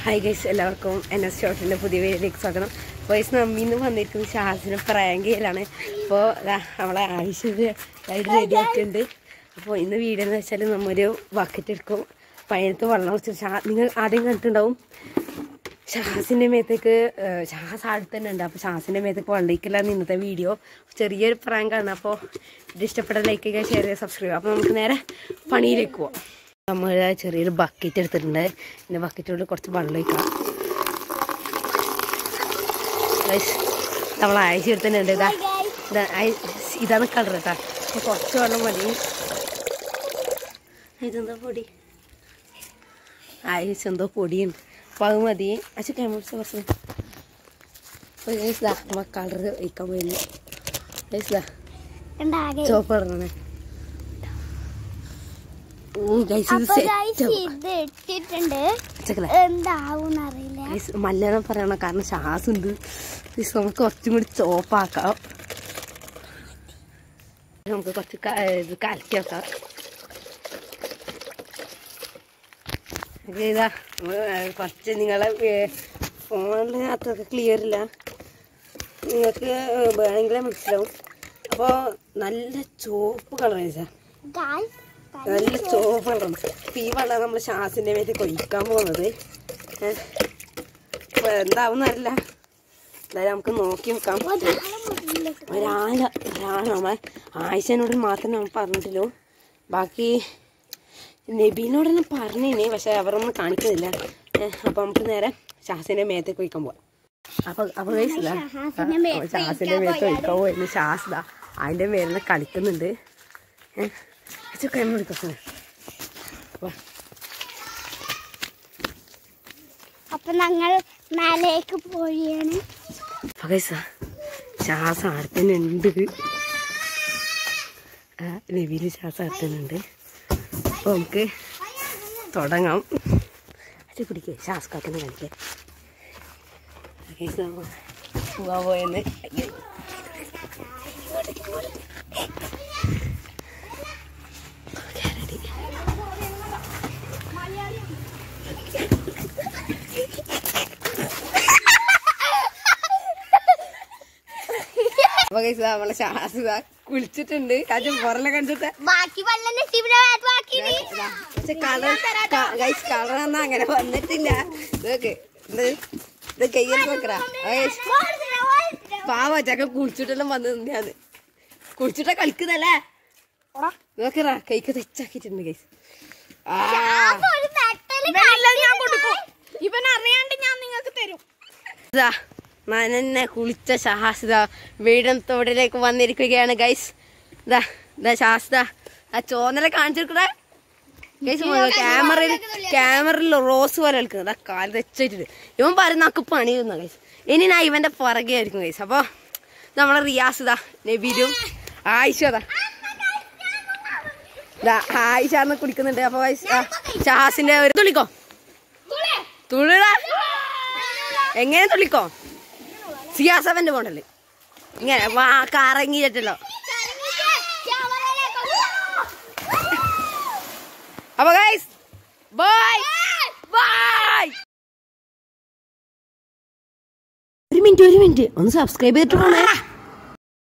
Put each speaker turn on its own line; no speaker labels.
Hi guys എല്ലാവർക്കും N S ഷോട്ടിൻ്റെ പുതിയ വീഡിയോയിലേക്ക് സ്വാഗതം വോയിസ് നമ്മിന്ന് വന്നിരിക്കുന്നത് ഷാസിന് പ്രാങ്ക് ചെയ്യലാണ് അപ്പോൾ നമ്മളെ ആവശ്യം റെഡി ആയിട്ടുണ്ട് അപ്പോൾ ഇന്ന് വീഡിയോ എന്ന് വെച്ചാൽ നമ്മൊരു ബക്കറ്റ് എടുക്കും പഴയത്ത് വെള്ളം വെച്ച് ഷാ നിങ്ങൾ ആദ്യം കണ്ടിട്ടുണ്ടാവും ഷാസിൻ്റെ മേത്തേക്ക് ഏഹ്, ഷാസ് അടുത്ത് തന്നെ ഉണ്ട് അപ്പോൾ ഷാസിൻ്റെ മേത്തേക്ക് വള്ളിക്കില്ലാന്ന് ഇന്നത്തെ വീഡിയോ ചെറിയൊരു പ്രാങ്കാണ് അപ്പോൾ ഇത് ഇഷ്ടപ്പെട്ട ലൈക്ക് ചെയ്യുക ഷെയർ ചെയ്യുക സബ്സ്ക്രൈബ് ചെയ്യുക അപ്പോൾ നമുക്ക് നേരെ പണിയിലേക്ക് പോവാം നമ്മൾ ചെറിയൊരു ബക്കറ്റ് എടുത്തിട്ടുണ്ട് പിന്നെ ബക്കറ്റിനുള്ളിൽ കുറച്ച് വെള്ളം ഒഴിക്കാം Guys, നമ്മൾ അയച്ചു എടുത്തിട്ടുണ്ട് ഇതാ ഇതാ അയ- ഇതാണ് കളർ കേട്ടോ അപ്പോൾ കുറച്ച് വെള്ളം മതി ഇതെന്താ പൊടി അയച്ച് എന്തോ പൊടിയുണ്ട് അപ്പോൾ അത് മതി അച്ഛൻ ക്യാമറ കുറച്ച് അപ്പോൾ ഇതാ നമ്മൾ കളർ ഒഴിക്കാൻ പോയിരുന്നു ഇതാ
ഉണ്ടാകെ
ചോപ്പ് ഇടണേ ഗൈസ് ഇത്
അപ്പൊ guys,
സെറ്റ്
ഇത് ഇട്ടിട്ടുണ്ട്
ചെക്കല
എന്താവും അറിയില്ല
ഗൈസ് മല്ലണം പറയണം കാരണം ശ്വാസം ഉണ്ട് ഗൈസ് നമുക്ക് കുറച്ചും കൂടി ചോപ്പാക്കാം നമുക്ക് കുറച്ച് ക- ഇത് കലക്കി വെക്കാം ഇതാ കുറച്ച് നിങ്ങളെ ഫോണിൽ അത്രയൊക്കെ ക്ലിയർ ഇല്ല നിങ്ങൾക്ക് വേണമെങ്കിലേ മനസ്സിലാവും അപ്പോൾ നല്ല ചുവപ്പ് കളറാണ് സാർ
Guys,
നല്ല ചുവപ്പ് കളറാണ് അപ്പോൾ ഈ വെള്ളം നമ്മൾ ശ്വാസിൻ്റെ മേത്ത് കൊയ്ക്കാൻ പോകുന്നത് ഏഹ്. അപ്പോൾ എന്താവും അറിയില്ല എന്തായാലും നമുക്ക് നോക്കി വെക്കാം ഒരാള ഒരാൾ നമ്മളെ ആയിഷനോട് മാത്രം നമ്മൾ പറഞ്ഞിട്ടുള്ളൂ ബാക്കി നബീനോടൊന്നും പറഞ്ഞിനി പക്ഷെ അവരൊന്നും കാണിക്കുന്നില്ല ഏഹ്, അപ്പോൾ നമുക്ക് നേരെ ഷാസിൻ്റെ മേത്തേക്ക് ഒഴിക്കാൻ പോവാം അപ്പോൾ അപ്പോൾ കഴിച്ചില്ല
ഷാസിന്റെ മേത്ത്
ഷാസിൻ്റെ മേത്ത് ഒഴിക്കാൻ പോയിരുന്നു ഷാസിത അതിൻ്റെ മേലിൽ കളിക്കുന്നുണ്ട് ഏഹ് കൈ വിളിക്കാം
അപ്പൊ ഞങ്ങൾ മേലേക്ക് പോയാണ്
പകൈസ ശ്വാസം ആർത്തനുണ്ട് രവിയിൽ ശ്വാസം ആർത്തനുണ്ട് അപ്പോൾ നമുക്ക് തുടങ്ങാം അച്ഛൻ പിടിക്കേ ശ്വാസക്കാക്കുന്ന കാണിക്കേ പകൈസ പോകാൻ പോയെന്ന് അയ്യോ. Okay, ready. അപ്പൊ guys, ദാ നമ്മളെ ശ്വാസം കുളിച്ചിട്ടുണ്ട് കാര്യം പുറലെ കണ്ടിട്ട്
ബാക്കി വെള്ളം നസീബിന്റെ മേത്ത് ബാക്കി
പക്ഷെ കളർ ഗൈസ് കളർ ഒന്നും അങ്ങനെ വന്നിട്ടില്ല ഇതൊക്കെ ഇത് ഇത് കയ്യിൽ വെക്കറാ പാവ ചക്ക കുളിച്ചിട്ടെല്ലാം വന്ന് നിന്നാണ് കുളിച്ചിട്ടാ കളിക്കുന്നല്ലേ നോക്കറാ കൈക്ക് തെച്ചാക്കിയിട്ടുണ്ട് ഗൈസ് ആ
ഒരു മെറ്റൽ
ഞാൻ കൊടുക്കും ഇവൻ അറിയാണ്ട് ഞാൻ നിങ്ങൾക്ക് തരും
ഇതാ നനന്നെ കുളിച്ച ഷഹാസിത വീടും തോടിലേക്ക് വന്നിരിക്കുകയാണ് ഗൈസ് ഇതാ ഇതാ ഷാസിത ആ ചോന്നല കാണിച്ചെടുക്കടേ ഗൈസ് ക്യാമറയിൽ ക്യാമറയിൽ റോസ് പോലെ എടുക്കുന്നത് അതാ കാല് തെച്ചിട്ട് ഇവൻ പറയുന്ന നമുക്ക് പണിയുന്ന ഗൈസ് ഇനി ഞാൻ ഇവന്റെ പുറകെ ആയിരിക്കും ഗൈസ് അപ്പൊ നമ്മളെ റിയാസിത നബീലും ആയിഷതാ ഇതാ ആയിഷാന്ന് കുടിക്കുന്നുണ്ട് അപ്പൊ ഗൈസ് ആ, ഷഹാസിന്റെ ഒരു തുള്ളിക്കോ തുള്ളിടാ എങ്ങനെ തുള്ളിക്കോ സിയാസവന്റെ മോഡല് ഇങ്ങനെ വാ കറങ്ങിയിട്ടല്ലോ അപ്പൊ ഗൈസ് ബൈ ബൈ ഒരു മിനിറ്റ് ഒരു മിനിറ്റ് ഒന്ന് സബ്സ്ക്രൈബ് ചെയ്തിട്ട് പോണേ